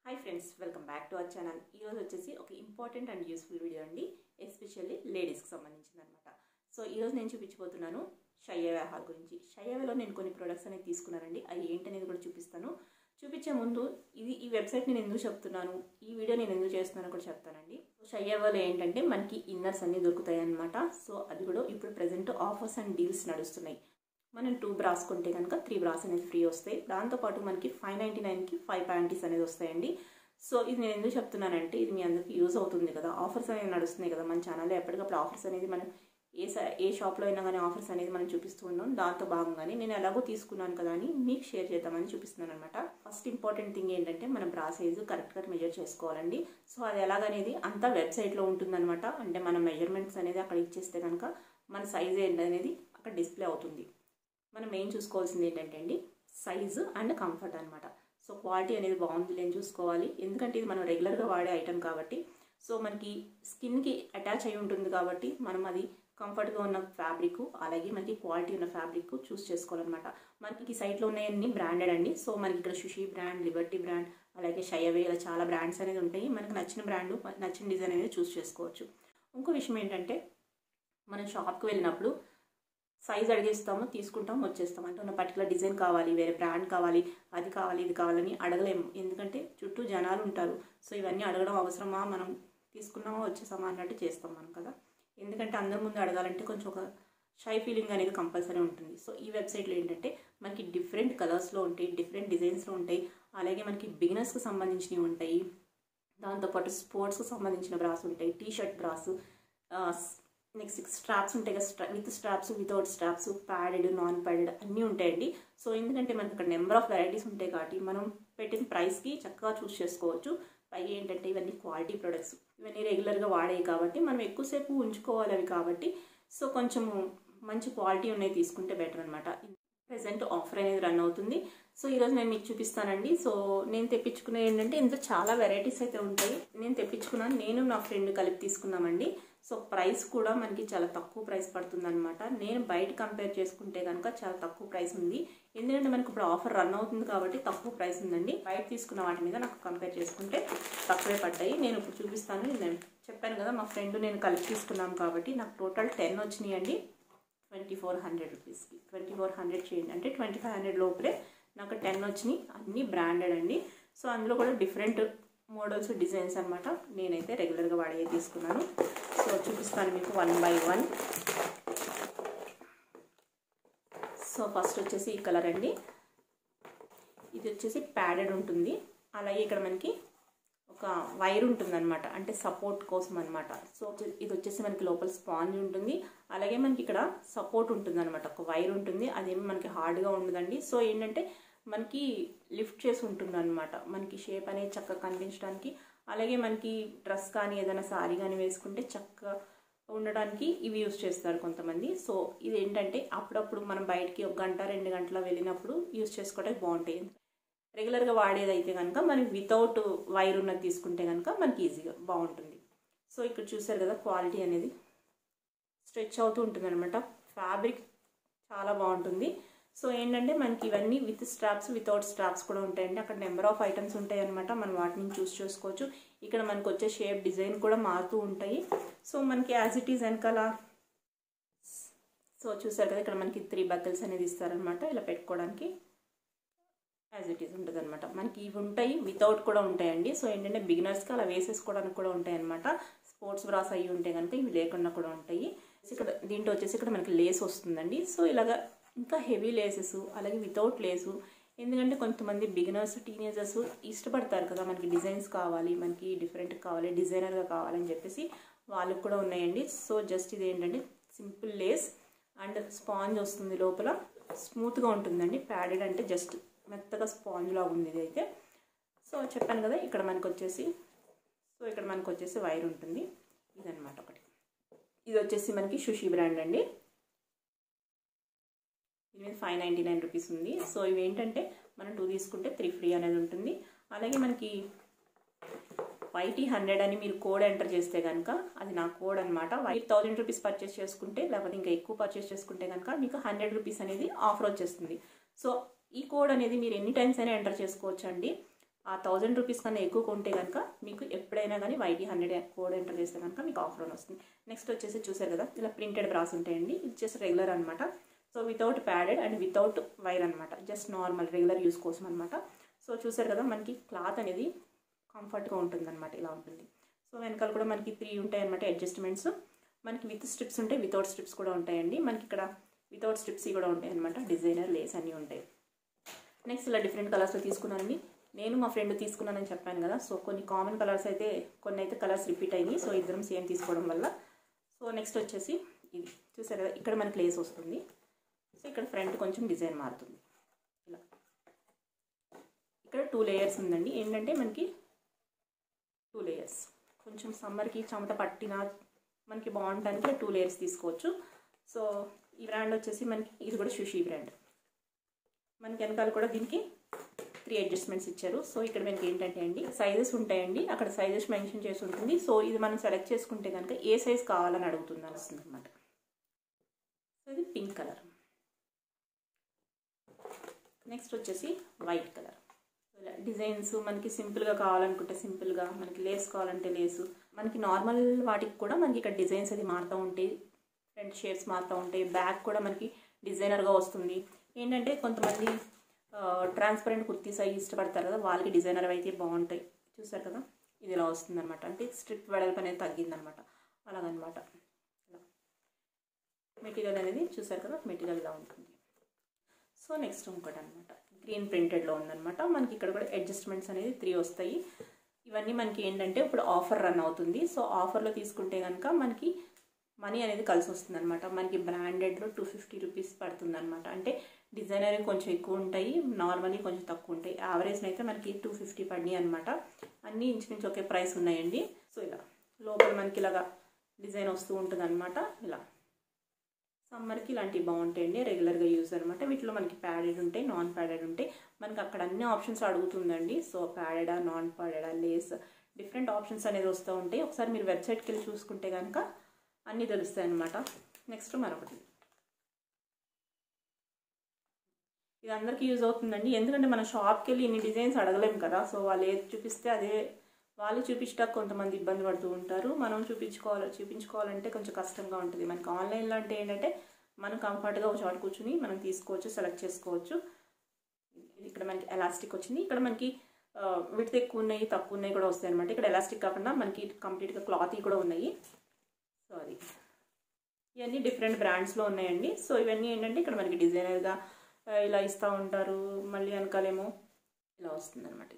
Hi friends welcome back to our channel ఈరోజు వచ్చేసి ఒక ఇంపార్టెంట్ అండ్ యూస్ఫుల్ వీడియో అండి ఎస్పెషల్లీ లేడీస్కి సంబంధించింది అనమాట సో ఈరోజు నేను చూపించబోతున్నాను షయ్యవే హాల్ గురించి షయ్యవేలో నేను కొన్ని ప్రొడక్ట్స్ అనేది తీసుకున్నానండి అవి ఏంటనేది కూడా చూపిస్తాను చూపించే ముందు ఇది ఈ వెబ్సైట్ నేను ఎందుకు చెప్తున్నాను ఈ వీడియో నేను ఎందుకు చేస్తున్నానో కూడా చెప్తానండి షయ్యవేలో ఏంటంటే మనకి ఇన్నర్స్ అన్నీ దొరుకుతాయి అనమాట సో అది కూడా ఇప్పుడు ప్రజెంట్ ఆఫర్స్ అండ్ డీల్స్ నడుస్తున్నాయి మనం టూ బ్రాస్ కొంటే కనుక త్రీ బ్రాస్ అనేది ఫ్రీ వస్తాయి దాంతోపాటు మనకి ఫైవ్ నైంటీ నైన్కి ఫైవ్ ప్యాంటీస్ అనేది వస్తాయండి సో ఇది నేను ఎందుకు చెప్తున్నానంటే ఇది మీ అందరికి యూజ్ అవుతుంది కదా ఆఫర్స్ అనేవి నడుస్తున్నాయి కదా మన ఛానల్లో ఎప్పటికప్పుడు ఆఫర్స్ అనేది మనం ఏ ఏ షాప్లో అయినా కానీ ఆఫర్స్ అనేది మనం చూపిస్తూ ఉన్నాం దాంతో భాగంగానే నేను ఎలాగో తీసుకున్నాను కదా అని మీకు షేర్ చేద్దామని చూపిస్తున్నాను అనమాట ఫస్ట్ ఇంపార్టెంట్ థింగ్ ఏంటంటే మనం బ్రా సైజు కరెక్ట్గా మెజర్ చేసుకోవాలండి సో అది ఎలాగనేది అంతా వెబ్సైట్లో ఉంటుందన్నమాట అంటే మన మెజర్మెంట్స్ అనేది అక్కడ ఇచ్చేస్తే కనుక మన సైజ్ ఏంటనేది అక్కడ డిస్ప్లే అవుతుంది మనం ఏం చూసుకోవాల్సింది ఏంటంటే అండి సైజు అండ్ కంఫర్ట్ అనమాట సో క్వాలిటీ అనేది బాగుంది లేని చూసుకోవాలి ఎందుకంటే ఇది మనం రెగ్యులర్గా వాడే ఐటమ్ కాబట్టి సో మనకి స్కిన్కి అటాచ్ అయి ఉంటుంది కాబట్టి మనం అది కంఫర్ట్గా ఉన్న ఫ్యాబ్రిక్ అలాగే మనకి క్వాలిటీ ఉన్న ఫ్యాబ్రిక్ చూస్ చేసుకోవాలన్నమాట మనకి సైట్లో ఉన్నాయన్నీ బ్రాండెడ్ అండి సో మనకి ఇక్కడ సుషి బ్రాండ్ లిబర్టీ బ్రాండ్ అలాగే షయవే ఇలా చాలా బ్రాండ్స్ అనేది ఉంటాయి మనకి నచ్చిన బ్రాండ్ నచ్చిన డిజైన్ అనేది చూస్ చేసుకోవచ్చు ఇంకో విషయం ఏంటంటే మనం షాప్కి వెళ్ళినప్పుడు సైజ్ అడిగేస్తాము తీసుకుంటాము వచ్చేస్తాం అంటే ఉన్న పర్టికులర్ డిజైన్ కావాలి వేరే బ్రాండ్ కావాలి అది కావాలి ఇది కావాలని అడగలేము ఎందుకంటే చుట్టూ జనాలు ఉంటారు సో ఇవన్నీ అడగడం అవసరమా మనం తీసుకున్నామా వచ్చేసామా అన్నట్టు చేస్తాం మనం కదా ఎందుకంటే అందరి ముందు అడగాలంటే కొంచెం ఒక షై ఫీలింగ్ అనేది కంపల్సరీ ఉంటుంది సో ఈ వెబ్సైట్లో ఏంటంటే మనకి డిఫరెంట్ కలర్స్లో ఉంటాయి డిఫరెంట్ డిజైన్స్లో ఉంటాయి అలాగే మనకి బిగినర్స్కి సంబంధించినవి ఉంటాయి దాంతోపాటు స్పోర్ట్స్కి సంబంధించిన బ్రాస్ ఉంటాయి T shirt bras next straps ఉంటాయి కదా with straps without straps padded non padded అన్నీ ఉంటాయండి సో ఎందుకంటే మనకి అక్కడ నెంబర్ ఆఫ్ వెరైటీస్ ఉంటాయి కాబట్టి మనం పెట్టిన ప్రైస్కి చక్కగా చూస్ చేసుకోవచ్చు పైగా ఏంటంటే ఇవన్నీ క్వాలిటీ ప్రొడక్ట్స్ ఇవన్నీ రెగ్యులర్గా వాడేవి కాబట్టి మనం ఎక్కువసేపు ఉంచుకోవాలి అవి కాబట్టి సో కొంచెము మంచి క్వాలిటీ ఉన్నాయి తీసుకుంటే బెటర్ అనమాట ప్రజెంట్ ఆఫర్ అనేది రన్ అవుతుంది సో ఈరోజు నేను మీకు చూపిస్తానండి సో నేను తెప్పించుకునే ఏంటంటే ఇందులో చాలా వెరైటీస్ అయితే ఉంటాయి నేను తెప్పించుకున్నాను నేను నా ఫ్రెండ్ కలిపి తీసుకున్నామండి సో ప్రైస్ కూడా మనకి చాలా తక్కువ ప్రైస్ పడుతుంది అనమాట నేను బయట కంపేర్ చేసుకుంటే కనుక చాలా తక్కువ ప్రైస్ ఉంది ఎందుకంటే మనకి ఇప్పుడు ఆఫర్ రన్ అవుతుంది కాబట్టి తక్కువ ప్రైస్ ఉందండి బయట తీసుకున్న వాటి మీద నాకు కంపేర్ చేసుకుంటే తక్కువే పడ్డాయి నేను ఇప్పుడు చూపిస్తాను నేను చెప్పాను కదా మా ఫ్రెండ్ నేను కలిపి తీసుకున్నాం కాబట్టి నాకు టోటల్ టెన్ వచ్చినాయండి ట్వంటీ ఫోర్ హండ్రెడ్ రూపీస్కి ట్వంటీ ఫోర్ హండ్రెడ్ చేయండి అంటే ట్వంటీ ఫైవ్ హండ్రెడ్ లోపలే నాకు టెన్ వచ్చినాయి అన్నీ బ్రాండెడ్ అండి సో అందులో కూడా డిఫరెంట్ మోడల్స్ డిజైన్స్ అనమాట నేనైతే రెగ్యులర్గా వాడే తీసుకున్నాను సో చూపిస్తాను మీకు one by one so first వచ్చేసి ఈ కలర్ అండి ఇది వచ్చేసి ప్యాడెడ్ ఉంటుంది అలాగే ఇక్కడ మనకి ఒక వైర్ ఉంటుందన్నమాట అంటే సపోర్ట్ కోసం అనమాట సో ఇది వచ్చేసి మనకి లోపల స్పాంజ్ ఉంటుంది అలాగే మనకి ఇక్కడ సపోర్ట్ ఉంటుంది అనమాట ఒక వైర్ ఉంటుంది అదేమి మనకి హార్డ్గా ఉండదండి సో ఏంటంటే మనకి లిఫ్ట్ చేసి ఉంటుంది అనమాట మనకి షేప్ అనేది చక్కగా కనిపించడానికి అలాగే మనకి డ్రెస్ కానీ ఏదైనా సారీ కానీ వేసుకుంటే చక్కగా ఉండడానికి ఇవి యూస్ చేస్తారు కొంతమంది సో ఇది ఏంటంటే అప్పుడప్పుడు మనం బయటికి ఒక గంట రెండు గంటల వెళ్ళినప్పుడు యూస్ చేసుకోవడానికి బాగుంటాయి రెగ్యులర్గా వాడేది అయితే కనుక మనకి వితౌట్ వైర్ ఉన్నది తీసుకుంటే కనుక మనకి ఈజీగా బాగుంటుంది సో ఇక్కడ చూసారు కదా క్వాలిటీ అనేది స్ట్రెచ్ అవుతూ ఉంటుంది అనమాట ఫ్యాబ్రిక్ చాలా బాగుంటుంది సో ఏంటంటే మనకి ఇవన్నీ విత్ స్ట్రాప్స్ వితౌట్ స్ట్రాప్స్ కూడా ఉంటాయండి అక్కడ నెంబర్ ఆఫ్ ఐటమ్స్ ఉంటాయి అనమాట మనం వాటిని చూస్ చేసుకోవచ్చు ఇక్కడ మనకు వచ్చే షేప్ డిజైన్ కూడా మారుతూ ఉంటాయి సో మనకి యాజ్ ఇట్ ఈజ్ వెనకాల సో చూసారు కదా ఇక్కడ మనకి త్రీ బకెల్స్ అనేది ఇస్తారనమాట ఇలా పెట్టుకోవడానికి యాజ్ ఇట్ ఈస్ ఉంటుంది అనమాట మనకి ఇవి ఉంటాయి వితౌట్ కూడా ఉంటాయండి సో ఏంటంటే బిగినర్స్కి అలా వేసేసుకోవడానికి కూడా ఉంటాయి అనమాట స్పోర్ట్స్ బ్రాస్ అయ్యి ఉంటే కనుక ఇవి లేకుండా కూడా ఉంటాయి ఇక్కడ దీంట్లో వచ్చేసి ఇక్కడ మనకి లేస్ వస్తుందండి సో ఇలాగా ఇంకా హెవీ లేసెస్ అలాగే వితౌట్ లేసు ఎందుకంటే కొంతమంది బిగినర్స్ టీనేజర్స్ ఇష్టపడతారు కదా మనకి డిజైన్స్ కావాలి మనకి డిఫరెంట్ కావాలి డిజైనర్గా కావాలని చెప్పేసి వాళ్ళకు కూడా ఉన్నాయండి సో జస్ట్ ఇది ఏంటంటే సింపుల్ లేస్ అండ్ స్పాంజ్ వస్తుంది లోపల స్మూత్గా ఉంటుందండి ప్యాడెడ్ అంటే జస్ట్ మెత్తగా స్పాంజ్ లాగా ఉంది ఇది అయితే సో చెప్పాను కదా ఇక్కడ మనకు వచ్చేసి సో ఇక్కడ మనకు వచ్చేసి వైర్ ఉంటుంది ఇదనమాట ఒకటి ఇది వచ్చేసి మనకి సుషి బ్రాండ్ అండి దీని మీద ఫైవ్ నైంటీ నైన్ రూపీస్ ఉంది సో ఇవి ఏంటంటే మనం టూ తీసుకుంటే త్రీ ఫ్రీ అనేది ఉంటుంది అలాగే మనకి వైటీ హండ్రెడ్ అని మీరు కోడ్ ఎంటర్ చేస్తే కనుక అది నా కోడ్ అనమాట వైట్ థౌజండ్ రూపీస్ పర్చేస్ చేసుకుంటే లేకపోతే ఇంకా ఎక్కువ పర్చేస్ చేసుకుంటే కనుక మీకు హండ్రెడ్ రూపీస్ అనేది ఆఫర్ వచ్చేస్తుంది సో ఈ కోడ్ అనేది మీరు ఎన్ని టైమ్స్ అయినా ఎంటర్ చేసుకోవచ్చు అండి ఆ థౌజండ్ రూపీస్ కన్నా ఎక్కువ కొంటే కనుక మీకు ఎప్పుడైనా కానీ వైటీ హండ్రెడ్ కోడ్ ఎంటర్ చేస్తే కనుక మీకు ఆఫర్ అని వస్తుంది నెక్స్ట్ వచ్చేసి చూసారు కదా ఇలా ప్రింటెడ్ బ్రాస్ ఉంటాయండి ఇది వచ్చేసి రెగ్యులర్ అనమాట so without padded and without wire అనమాట జస్ట్ నార్మల్ రెగ్యులర్ యూస్ కోసం అనమాట సో చూసారు కదా మనకి క్లాత్ అనేది కంఫర్ట్గా ఉంటుంది అనమాట ఇలా ఉంటుంది సో వెనకాల కూడా మనకి త్రీ ఉంటాయి అనమాట అడ్జస్ట్మెంట్స్ మనకి విత్ స్ట్రిప్స్ ఉంటాయి వితౌట్ స్ట్రిప్స్ కూడా ఉంటాయండి మనకి ఇక్కడ వితౌట్ స్ట్రిప్స్ కూడా ఉంటాయి అనమాట డిజైనర్ లేస్ అన్నీ ఉంటాయి నెక్స్ట్ ఇలా డిఫరెంట్ కలర్స్లో తీసుకున్నానండి నేను మా ఫ్రెండ్ తీసుకున్నానని చెప్పాను కదా సో కొన్ని కామన్ కలర్స్ అయితే కొన్ని అయితే కలర్స్ రిపీట్ అయినాయి సో ఇద్దరం సేమ్ తీసుకోవడం వల్ల సో నెక్స్ట్ వచ్చేసి ఇది చూసారు కదా ఇక్కడ మనకి లేస్ వస్తుంది సో ఇక్కడ ఫ్రంట్ కొంచెం డిజైన్ మారుతుంది ఇలా ఇక్కడ టూ లేయర్స్ ఉందండి ఏంటంటే మనకి టూ లేయర్స్ కొంచెం సమ్మర్కి చెమట పట్టిన మనకి బాగుంటానికి టూ లేయర్స్ తీసుకోవచ్చు సో ఈ బ్రాండ్ వచ్చేసి మనకి ఇది కూడా సుషి బ్రాండ్ మనకి వెనకాల కూడా దీనికి త్రీ అడ్జస్ట్మెంట్స్ ఇచ్చారు సో ఇక్కడ మనకి ఏంటంటే అండి సైజెస్ ఉంటాయండి అక్కడ సైజెస్ మెన్షన్ చేసి ఉంటుంది సో ఇది మనం సెలెక్ట్ చేసుకుంటే కనుక ఏ సైజ్ కావాలని అడుగుతుంది అనిస్తుంది అనమాట సో ఇది పింక్ కలర్ నెక్స్ట్ వచ్చేసి వైట్ కలర్ డిజైన్స్ మనకి సింపుల్గా కావాలనుకుంటే సింపుల్గా మనకి లేస్ కావాలంటే లేసు మనకి నార్మల్ వాటికి కూడా మనకి ఇక్కడ డిజైన్స్ అది మారుతూ ఉంటాయి ఫ్రంట్ షేప్స్ మారుతూ ఉంటాయి బ్యాక్ కూడా మనకి డిజైనర్గా వస్తుంది ఏంటంటే కొంతమంది ట్రాన్స్పరెంట్ కుర్తీస్ అవి ఇష్టపడతారు కదా వాళ్ళకి డిజైనర్ అయితే బాగుంటాయి చూసారు కదా ఇది ఇలా వస్తుంది అనమాట అంటే స్ట్రిప్ వెడల్పు అనేది తగ్గిందనమాట అలాగనమాట ఇలా మెటీరియల్ అనేది చూసారు కదా మెటీరియల్ ఇలా ఉంటుంది సో నెక్స్ట్ ఇంకోటి అనమాట గ్రీన్ ప్రింటెడ్లో ఉందన్నమాట మనకి ఇక్కడ కూడా అడ్జస్ట్మెంట్స్ అనేది త్రీ వస్తాయి ఇవన్నీ మనకి ఏంటంటే ఇప్పుడు ఆఫర్ రన్ అవుతుంది సో ఆఫర్లో తీసుకుంటే కనుక మనకి మనీ అనేది కలిసి వస్తుంది అనమాట మనకి బ్రాండెడ్లో టూ ఫిఫ్టీ రూపీస్ పడుతుంది అనమాట అంటే డిజైనర్ కొంచెం ఎక్కువ ఉంటాయి నార్మల్లీ కొంచెం తక్కువ ఉంటాయి యావరేజ్ అయితే మనకి టూ ఫిఫ్టీ పడినాయి అనమాట అన్నీ ఇంచుమించు ఒకే ప్రైస్ ఉన్నాయండి సో ఇలా లోపల మనకి ఇలాగా డిజైన్ వస్తూ ఉంటుంది అనమాట ఇలా సమ్మర్కి ఇలాంటివి బాగుంటాయండి రెగ్యులర్గా యూజ్ అనమాట వీటిలో మనకి ప్యాడెడ్ ఉంటాయి నాన్ ప్యాడెడ్ ఉంటాయి మనకి అక్కడ అన్ని ఆప్షన్స్ అడుగుతుందండి సో ప్యాడెడా నాన్ ప్యాడెడా లేస్ డిఫరెంట్ ఆప్షన్స్ అనేది వస్తూ ఉంటాయి ఒకసారి మీరు వెబ్సైట్కి వెళ్ళి చూసుకుంటే కనుక అన్నీ తెలుస్తాయి అనమాట నెక్స్ట్ మరొకటి ఇది అందరికీ యూజ్ అవుతుందండి ఎందుకంటే మన షాప్కి వెళ్ళి ఇన్ని డిజైన్స్ అడగలేము కదా సో వాళ్ళు ఏది చూపిస్తే అదే వాళ్ళు చూపించడానికి కొంతమంది ఇబ్బంది పడుతూ ఉంటారు మనం చూపించుకోవాలి చూపించుకోవాలంటే కొంచెం కష్టంగా ఉంటుంది మనకి ఆన్లైన్లో అంటే ఏంటంటే మనం కంఫర్ట్గా ఒక చోట కూర్చుని మనం తీసుకోవచ్చు సెలెక్ట్ చేసుకోవచ్చు ఇక్కడ మనకి ఎలాస్టిక్ వచ్చింది ఇక్కడ మనకి విడత ఎక్కువ ఉన్నాయి తక్కువ ఉన్నాయి కూడా వస్తాయి అనమాట ఇక్కడ ఎలాస్టిక్ కాకుండా మనకి కంప్లీట్గా క్లాత్ కూడా ఉన్నాయి సో అది ఇవన్నీ డిఫరెంట్ బ్రాండ్స్లో ఉన్నాయండి సో ఇవన్నీ ఏంటంటే ఇక్కడ మనకి డిజైనర్గా ఇలా ఇస్తూ ఉంటారు మళ్ళీ వెనకాలేమో ఇలా వస్తుంది అనమాట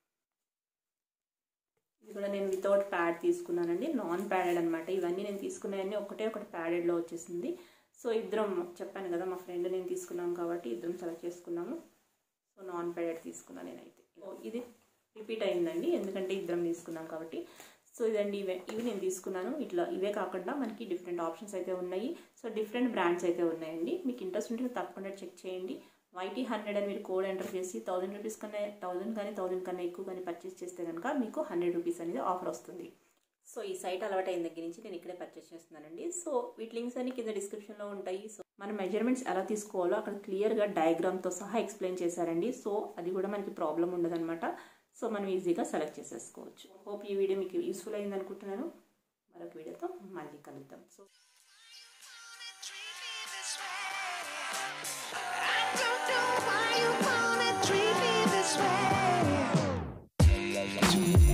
ఇది కూడా నేను వితౌట్ ప్యాడ్ తీసుకున్నానండి నాన్ ప్యాడెడ్ అనమాట ఇవన్నీ నేను తీసుకున్నాయన్నీ ఒకటే ఒకటి ప్యాడెడ్లో వచ్చేసింది సో ఇద్దరం చెప్పాను కదా మా ఫ్రెండ్ నేను తీసుకున్నాం కాబట్టి ఇద్దరం సెలెక్ట్ చేసుకున్నాము సో నాన్ ప్యాడెడ్ తీసుకున్నాను నేనైతే ఇది రిపీట్ అయిందండి ఎందుకంటే ఇద్దరం తీసుకున్నాం కాబట్టి సో ఇదండి ఇవే ఇవి నేను తీసుకున్నాను ఇట్లా ఇవే కాకుండా మనకి డిఫరెంట్ ఆప్షన్స్ అయితే ఉన్నాయి సో డిఫరెంట్ బ్రాండ్స్ అయితే ఉన్నాయండి మీకు ఇంట్రెస్ట్ ఉంటే తప్పకుండా చెక్ చేయండి వైటీ హండ్రెడ్ అని మీరు కోడ్ ఎంటర్ చేసి థౌసండ్ రూపీస్ కన్నా థౌసండ్ కానీ థౌసండ్ కన్నా ఎక్కువ కానీ పర్చేస్ చేస్తే కనుక మీకు హండ్రెడ్ రూపీస్ అనేది ఆఫర్ వస్తుంది సో ఈ సైట్ అలవాటు అయిన దగ్గర నుంచి నేను ఇక్కడే పర్చేస్ చేస్తున్నానండి సో వీటి లింక్స్ అన్ని కింద డిస్క్రిప్షన్లో ఉంటాయి సో మన మెజర్మెంట్స్ ఎలా తీసుకోవాలో అక్కడ క్లియర్గా డయాగ్రామ్తో సహా ఎక్స్ప్లెయిన్ చేశారండి సో అది కూడా మనకి ప్రాబ్లం ఉండదన్నమాట సో మనం ఈజీగా సెలెక్ట్ చేసేసుకోవచ్చు హోప్ ఈ వీడియో మీకు యూస్ఫుల్ అయింది అనుకుంటున్నాను మరొక వీడియోతో మళ్ళీ కలుద్దాం so I don't know why you wanna treat me this way.